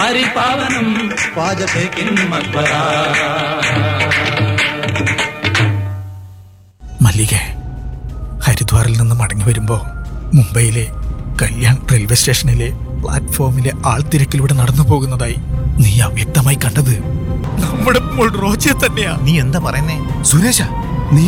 ഹരിപാവനം വാജപേയിൻ മക്ബറ മല്ലികെ ഹരിദ്വാറിൽ നിന്ന് മടങ്ങി വരുമ്പോ മുംബൈയിലെ കല്യാൺ റെയിൽവേ സ്റ്റേഷനിലെ പ്ലാറ്റ്ഫോമിലെ ആൾത്തിരക്കിലൂടെ നടന്നു പോകുന്നതായി നീ അവ്യക്തമായി കണ്ടത് നമ്മുടെ മോൾ റോജിയെ തന്നെയാ നീ എന്താ പറയുന്നേ സുരേഷ നീ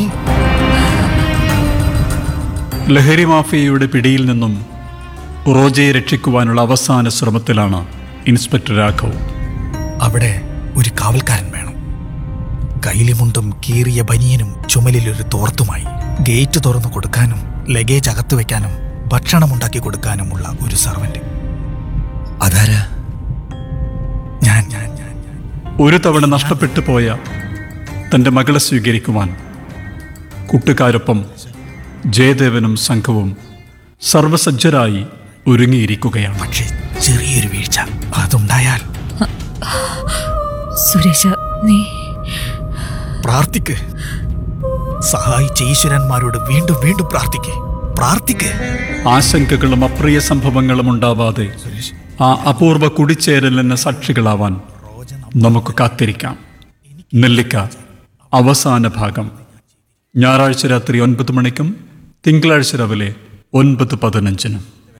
ലഹരി മാഫിയയുടെ പിടിയിൽ നിന്നും റോജയെ രക്ഷിക്കുവാനുള്ള അവസാന ശ്രമത്തിലാണ് ഇൻസ്പെക്ടർ രാഘവ് അവിടെ ഒരു കാവൽക്കാരൻ വേണം കൈലിമുണ്ടും കീറിയ ബനിയനും ചുമലിലൊരു തോർത്തുമായി ഗേറ്റ് തുറന്നു കൊടുക്കാനും ലഗേജ് അകത്തു വെക്കാനും ഭക്ഷണമുണ്ടാക്കി കൊടുക്കാനുമുള്ള ഒരു സർവന്റ് അതാരാ ഞാൻ ഞാൻ ഞാൻ ഞാൻ. ഒരു തവണ നഷ്ടപ്പെട്ടു പോയ തൻ്റെ മകളെ സ്വീകരിക്കുവാൻ കൂട്ടുകാരൊപ്പം ജയദേവനും സംഘവും സർവസജ്ജരായി ഒരുങ്ങിയിരിക്കുകയാണ് പക്ഷേ ചെറിയൊരു വീഴ്ച അതുണ്ടായാൽ സുരേഷ നീ പ്രാർത്ഥിക്ക് സഹായിച്ച ഈശ്വരന്മാരോട് വീണ്ടും വീണ്ടും പ്രാർത്ഥിക്ക് പ്രാർത്ഥിക്ക് ആശങ്കകളും അപ്രിയ സംഭവങ്ങളും ഉണ്ടാവാതെ ആ അപൂർവ കുടിച്ചേരലിന് സാക്ഷികളാവാൻ നമുക്ക് കാത്തിരിക്കാം നെല്ലിക്ക അവസാന ഭാഗം ഞായറാഴ്ച രാത്രി ഒൻപത് മണിക്കും തിങ്കളാഴ്ച രാവിലെ ഒൻപത് പതിനഞ്ചിനും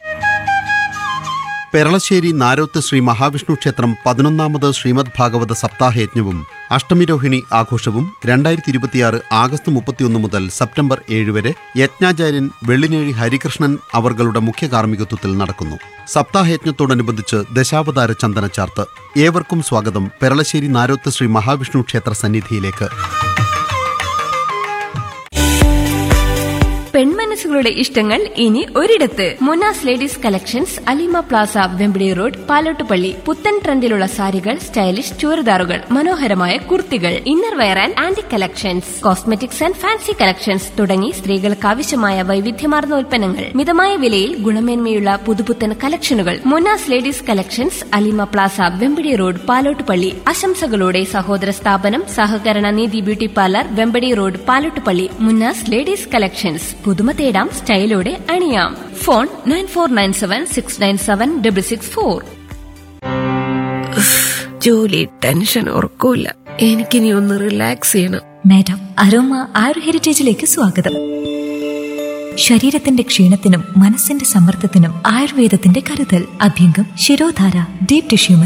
പെരളശ്ശേരി നാരോത്ത് ശ്രീ മഹാവിഷ്ണു ക്ഷേത്രം പതിനൊന്നാമത് ശ്രീമദ് ഭാഗവത സപ്താഹയജ്ഞവും അഷ്ടമിരോഹിണി ആഘോഷവും രണ്ടായിരത്തി ഇരുപത്തിയാറ് ആഗസ്റ്റ് മുപ്പത്തിയൊന്ന് മുതൽ സെപ്റ്റംബർ ഏഴ് വരെ യജ്ഞാചാര്യൻ വെള്ളിനേഴി ഹരികൃഷ്ണൻ അവർകളുടെ മുഖ്യ കാർമ്മികത്വത്തിൽ നടക്കുന്നു സപ്താഹയജ്ഞത്തോടനുബന്ധിച്ച് ദശാവതാര ചന്ദനച്ചാർത്ത് ഏവർക്കും സ്വാഗതം പെരളശ്ശേരി നാരോത്ത് ശ്രീ മഹാവിഷ്ണു ക്ഷേത്ര സന്നിധിയിലേക്ക് പെൺമനസ്സുകളുടെ ഇഷ്ടങ്ങൾ ഇനി ഒരിടത്ത് Munas ladies collections Alima plaza Vembidi road Palottupally പുത്തൻ ട്രെൻഡിലുള്ള സാരികൾ സ്റ്റൈലിഷ് ചുരിദാറുകൾ മനോഹരമായ കുർത്തികൾ inner wear and aunty collections cosmetics and fancy collections തുടങ്ങി സ്ത്രീകൾക്ക് ആവശ്യമായ വൈവിധ്യമാർന്ന ഉൽപ്പന്നങ്ങൾ മിതമായ വിലയിൽ ഗുണമേന്മയുള്ള പുതുപുത്തൻ കളക്ഷനുകൾ Munas ladies collections Alima plaza Vembadi road Palottupally ആശംസകളോടെ സഹോദര സ്ഥാപനം സഹകരണ നീതി beauty parlour Vembadi road Palottupally Munnas ladies collections പുതുമ തേടാം സ്റ്റൈലോടെ അണിയാം phone nine four nine seven six nine seven double six four ജോലി ടെൻഷൻ ഉറക്കൂല എനിക്കിനി ഒന്ന് റിലാക്സ് ചെയ്യണം മാഡം അരോമ ആയുർ ഹെറിറ്റേജിലേക്ക് സ്വാഗതം ശരീരത്തിന്റെ ക്ഷീണത്തിനും മനസ്സിന്റെ സമ്മർദ്ദത്തിനും ആയുർവേദത്തിന്റെ കരുതൽ അഭ്യംഗം ശിരോധാര ഡീപ് ടിഷ്യൂ